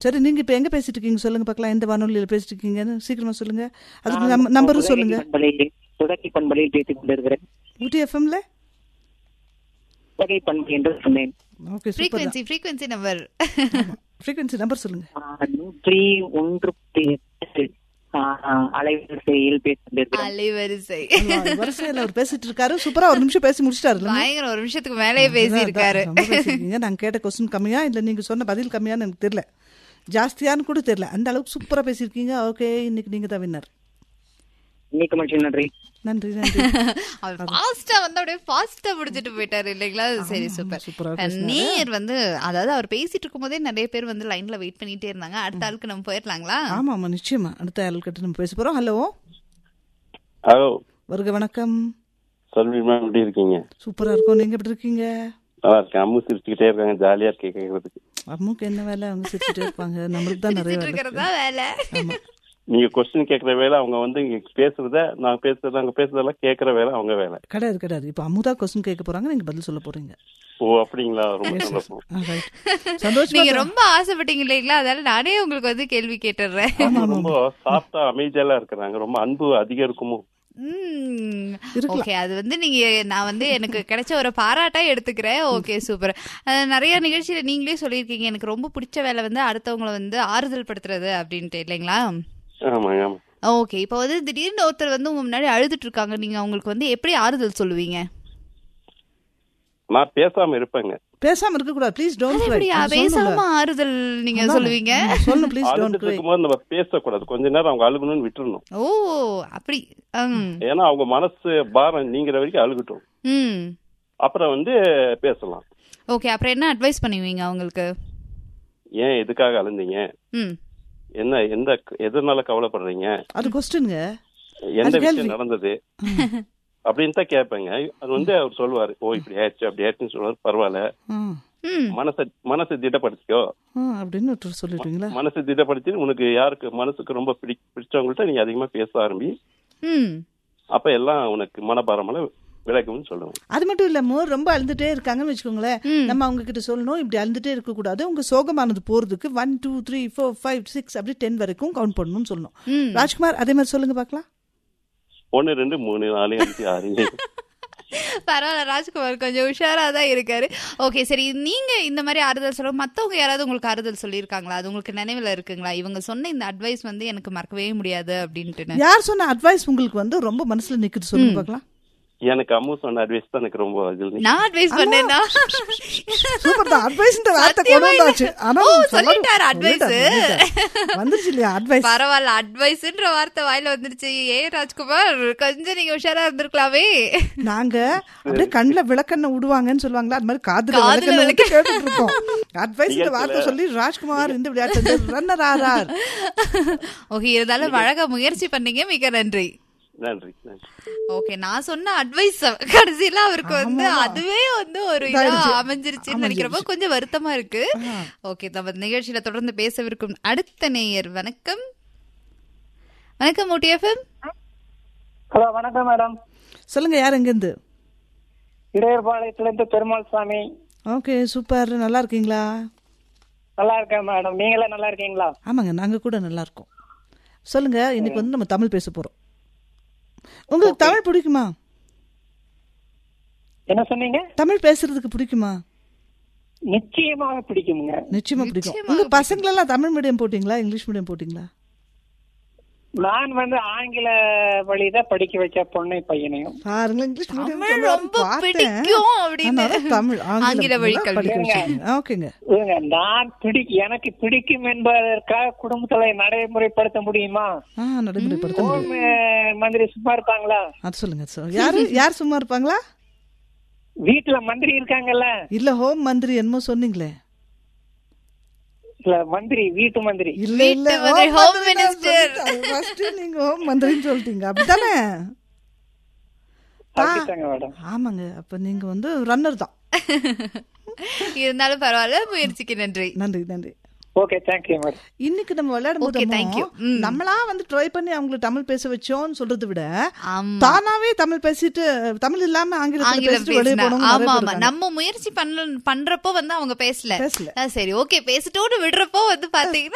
சரி நீங்க இப்ப எங்க பேசிட்டு இருக்கீங்க சொல்லுங்க பார்க்கலாம் எந்த வானொலியில பேசிட்டு இருக்கீங்கன்னு சீக்கிரமா சொல்லுங்க அதுக்கு நம்- நம்பரும் சொல்லுங்க பண்பலையில் தொடக்கி பண்பலையில் பேசிக் கொண்டிருக்கிறேன் ஊட்டி எஃப்எம்ல தொடக்கை பண்பலை என்று சொன்னேன் okay super frequency frequency number frequency number சொல்லுங்க ஆ, நூற்றி ஒன்று புள்ளி எட்டு ஆ, அலைவரிசையில் பேசிக் கொண்டிருக்கிறேன் அலைவரிசை வரிசையில் அவர் பேசிட்டு இருக்காரு சூப்பரா ஒரு நிமிஷம் பேசி முடிச்சிட்டாரு பயங்கர ஒரு நிமிஷத்துக்கு மேலேயே பேசி இருக்காரு ரொம்ப பேசியிருக்கீங்க நாங்க கேட்ட கொஸ்டின் கம்மியா இல்ல நீங்க சொன்ன பதில் கம்மியான்னு எனக்கு தெரியல ஜாஸ்தியான்னு கூட தெரியல அந்த அளவுக்கு சூப்பரா பேசியிருக்கீங்க ஓகே இன்னைக்கு நீங்க தான் வின்னர் இன்னைக்கு மனுஷன் நன்றி நன்றி நன்றி அவர் ஃபாஸ்டா வந்து அப்படியே ஃபாஸ்டா முடிச்சிட்டு போயிட்டாரு இல்லைங்களா சரி சூப்பரா சூப்பர் நேர் வந்து அதாவது அவர் பேசிட்டு இருக்கும் போதே நிறைய பேர் வந்து லைன்ல வெயிட் பண்ணிட்டே இருந்தாங்க அடுத்த ஆளுக்கு நம்ம போயிடலாங்களா ஆமா ஆமா நிச்சயமா அடுத்த ஆள் கிட்ட நம்ம பேச போறோம் ஹலோ ஹலோ வருக வணக்கம் செல்வி மேம் எப்படி இருக்கீங்க சூப்பரா இருக்கும் நீங்க எப்படி இருக்கீங்க நல்லா இருக்கேன் அம்மு சிரிச்சுக்கிட்டே இருக்காங்க ஜாலியா இருக்கு கேட்கறதுக்கு அம்முக்கு என்ன வேலை அவங்க சிரிச்சுட்டே இருப்பாங்க நம்மளுக்கு தான் நிறைய சிரிச்சிட்டு வேலை இருக்கிறதா வேலை ஆமா நீங்க கொஸ்டின் கேட்கற வேலை அவங்க வந்து இங்க பேசுறத நான் பேசுறது அங்க பேசுறதெல்லாம் கேட்கற வேலை அவங்க வேலை கிடையாது கிடையாது இப்போ அமுதா கொஸ்டின் கேட்க போறாங்க நீங்க பதில் சொல்ல போறீங்க ஓ அப்படிங்களா ரொம்ப சந்தோஷம் ஆ, right. சந்தோஷமா நீங்க ரொம்ப ஆசைப்பட்டீங்க இல்லைங்களா அதனால நானே உங்களுக்கு வந்து கேள்வி கேட்டுடுறேன் அவங்க ரொம்ப சாஃப்டா அமைதியெல்லாம் இருக்கிறாங்க ரொம்ப அன்பு அதிகம் இருக்குமோ ஓகே அது வந்து நீங்க நான் வந்து எனக்கு கிடைச்ச ஒரு பாராட்டா எடுத்துக்கிறேன் ஓகே சூப்பர் நிறைய நிகழ்ச்சியில நீங்களே சொல்லியிருக்கீங்க எனக்கு ரொம்ப பிடிச்ச வேலை வந்து அடுத்தவங்கள வந்து ஆறுதல் படுத்துறது அப்படின்ட்டு இல்லைங்களா ஆமாங்க ஆமா ஓகே இப்போ வந்து திடீர்னு ஒருத்தர் வந்து உங்க முன்னாடி அழுதுட்டு இருக்காங்க நீங்க அவங்களுக்கு வந்து எப்படி ஆறுதல் சொல்லுவீங்க நான் பேசாம இருப்பேங்க பேசாம இருக்க கூடாது ப்ளீஸ் டோன்ட் எப்படியா பேசாம ஆறுதல் நீங்க சொல்லுவீங்க சொல்லணும் ப்ளீஸ் டோன்ட் அழுதுட்டு இருக்கும்போது நம்ம பேசக்கூடாது கொஞ்ச நேரம் அவங்க அழுகணும்னு விட்டுறணும் ஓ அப்படி ம் ஏன்னா அவங்க மனசு பாரம் நீங்கிற வரைக்கும் அழுகட்டும் ம் அப்புறம் வந்து பேசலாம் ஓகே அப்புறம் என்ன அட்வைஸ் பண்ணுவீங்க அவங்களுக்கு ஏன் எதுக்காக அழுந்தீங்க ம் என்ன எந்த எதனால கவலைப்படுறீங்க அது கொஸ்டின்ங்க எந்த அது கேள்வி. விஷயம் நடந்தது அப்படின்னு தான் கேட்பேங்க அது வந்து அவர் சொல்லுவாரு ஓ இப்படி ஆயிடுச்சு அப்படி ஆயிடுச்சுன்னு சொல்லுவாரு பரவாயில்ல ம் ம் மனசை மனசை திடப்படுத்திக்கோ ம் அப்படின்னு ஒருத்தர் சொல்லிடுவீங்களா மனசை திடப்படுத்தி உனக்கு யாருக்கு மனசுக்கு ரொம்ப பிடி பிடிச்சவங்கள்ட்ட நீ அதிகமா பேச ஆரம்பி ம் அப்ப எல்லாம் உனக்கு மனபாரமெல்லாம் விலகும்னு சொல்லுவேன் அது மட்டும் இல்ல மோர் ரொம்ப அழுதுட்டே இருக்காங்கன்னு வச்சுக்கோங்களேன் நம்ம அவங்க கிட்ட சொல்லணும் இப்படி அழுதுட்டே இருக்க கூடாது உங்க சோகமானது போறதுக்கு one two three four five six அப்படி டென் வரைக்கும் கவுண்ட் பண்ணணும்னு சொல்லணும் ம். ராஜ்குமார் அதே மாதிரி சொல்லுங்க பார்க்கலாம் ஒன்னு ரெண்டு மூணு நாலு அஞ்சு ஆறு ஏழு. பரவாயில்ல ராஜ்குமார் கொஞ்சம் உஷாரா தான் இருக்காரு ஓகே சரி நீங்க இந்த மாதிரி ஆறுதல் சொல்ல மத்தவங்க யாராவது உங்களுக்கு ஆறுதல் சொல்லியிருக்காங்களா அது உங்களுக்கு நினைவுல இருக்குங்களா இவங்க சொன்ன இந்த அட்வைஸ் வந்து எனக்கு மறக்கவே முடியாது அப்படின்ட்டு யார் சொன்ன அட்வைஸ் உங்களுக்கு வந்து ரொம்ப மனசுல நிக்குது சொல்லுங்க பார்க்கலாம் எனக்கு அம்மு சொன்ன அட்வைஸ் தான் எனக்கு ரொம்ப இது நான் அட்வைஸ் பண்ணேன்னா சூப்பர் தான் அட்வைஸ் வார்த்தை கொண்டு சத்தியமா வந்தாச்சு இல்ல. ஆனா ஓ, சொல்லணும். சொல்லிட்டாரு advice. சொல்லிட்டாரு, சொல்லிட்டாரு. வந்துருச்சு இல்லையா அட்வைஸ் பரவாயில்ல அட்வைஸ்ன்ற வார்த்தை வாயில வந்துருச்சு ஏ ராஜ்குமார் கொஞ்சம் நீங்க உஷாரா இருந்திருக்கலாமே நாங்க அப்படியே கண்ணுல விளக்கண்ண விடுவாங்கன்னு சொல்லுவாங்களா அது மாதிரி காதுல காதுல விளக்கண்ண விட்டு கேட்டுட்டு இருக்கோம் அட்வைஸ் இந்த வார்த்தை சொல்லி ராஜ்குமார் இந்த விளையாட்டு ரன்னர் ஆறார் ஓகே இருந்தாலும் அழகா முயற்சி பண்ணீங்க மிக நன்றி நன்றி நன்றி ஓகே நான் சொன்ன அட்வைஸ் கடைசியில அவருக்கு வந்து அதுவே வந்து ஒரு இதா இதாயிடுச்சு. அமைஞ்சிருச்சுன்னு நினைக்கிறப்ப கொஞ்சம் வருத்தமா இருக்கு ஓகே நம்ம நிகழ்ச்சியில தொடர்ந்து பேசவிருக்கும் அடுத்த நேயர் வணக்கம் வணக்கம் ஊட்டி எஃப்எம் ஹலோ வணக்கம் மேடம் சொல்லுங்க யார் எங்க இருந்து இடையர்பாளையத்திலிருந்து பெருமாள் சாமி ஓகே சூப்பர் நல்லா இருக்கீங்களா நல்லா இருக்கேன் மேடம் நீங்களே நல்லா இருக்கீங்களா ஆமாங்க நாங்க கூட நல்லா இருக்கோம் சொல்லுங்க இன்னைக்கு வந்து நம்ம தமிழ் பேச போறோம் உங்களுக்கு தமிழ் பிடிக்குமா என்ன சொன்னீங்க தமிழ் பேசுறதுக்கு பிடிக்குமா நிச்சயமாக பிடிக்குங்க நிச்சயமா பிடிக்கும் உங்க பசங்களெல்லாம் தமிழ் மீடியம் போட்டீங்களா இங்கிலீஷ் மீடியம் போட்டீங்களா நான் வந்து ஆங்கில வழிதான் படிக்க வச்ச பொண்ணை பையனையும் பாருங்களேன் இங்கிலீஷ் மீடியம் தமிழ் ரொம்ப பிடிக்கும் அப்படின்னு. தமிழ் ஆங்கில ஆங்கில வழி வழி கல்வி. படிக்க வச்சிருக்கீங்க ஓகேங்க இருங்க, நான் பிடி எனக்கு பிடிக்கும் என்பதற்காக குடும்பத்துல நடைமுறைப்படுத்த முடியுமா ஆ நடைமுறைப்படுத்த முடியும் ஹோம் அஹ், மந்திரி சும்மா இருப்பாங்களா அது சொல்லுங்க சார் யாரு யார் சும்மா இருப்பாங்களா வீட்டுல மந்திரி இருக்காங்கல்ல இல்ல ஹோம் மந்திரி என்னமோ சொன்னீங்களே இல்ல மந்திரி வீட்டு மந்திரி இல்ல இல்ல வீட்டு மந்திரி, home home மந்திரி தான் minister. சொல்லிட்டாங்க. First நீங்க ஹோம் மந்திரின்னு சொல்லிட்டீங்க அப்படித்தானே அப்படித்தாங்க மேடம் ஆமாங்க அப்ப நீங்க வந்து ரன்னர் தான் இருந்தாலும் பரவாயில்ல முயற்சிக்கு நன்றி நன்றி நன்றி ஓகே தேங்க்யூ மேடம் இன்னைக்கு நம்ம விளையாடும் போது Okay, thank you. ம். நம்மளா வந்து ட்ரை பண்ணி அவங்களுக்கு தமிழ் பேச வச்சோம்னு சொல்றதை விட ஆமா தானாவே தமிழ் பேசிட்டு தமிழ் இல்லாம ஆங்கிலத்துல ஆங்கிலம் பேசிட்டு வெளியே பேசினா போனவங்க நிறைய ஆமா பேர் ஆமா இருக்காங்க. நம்ம முயற்சி பண்ண பண்றப்போ வந்து அவங்க பேசல பேசல ஆ, சரி ஓகே பேசிட்டோன்னு விடுறப்போ வந்து பாத்தீங்கன்னா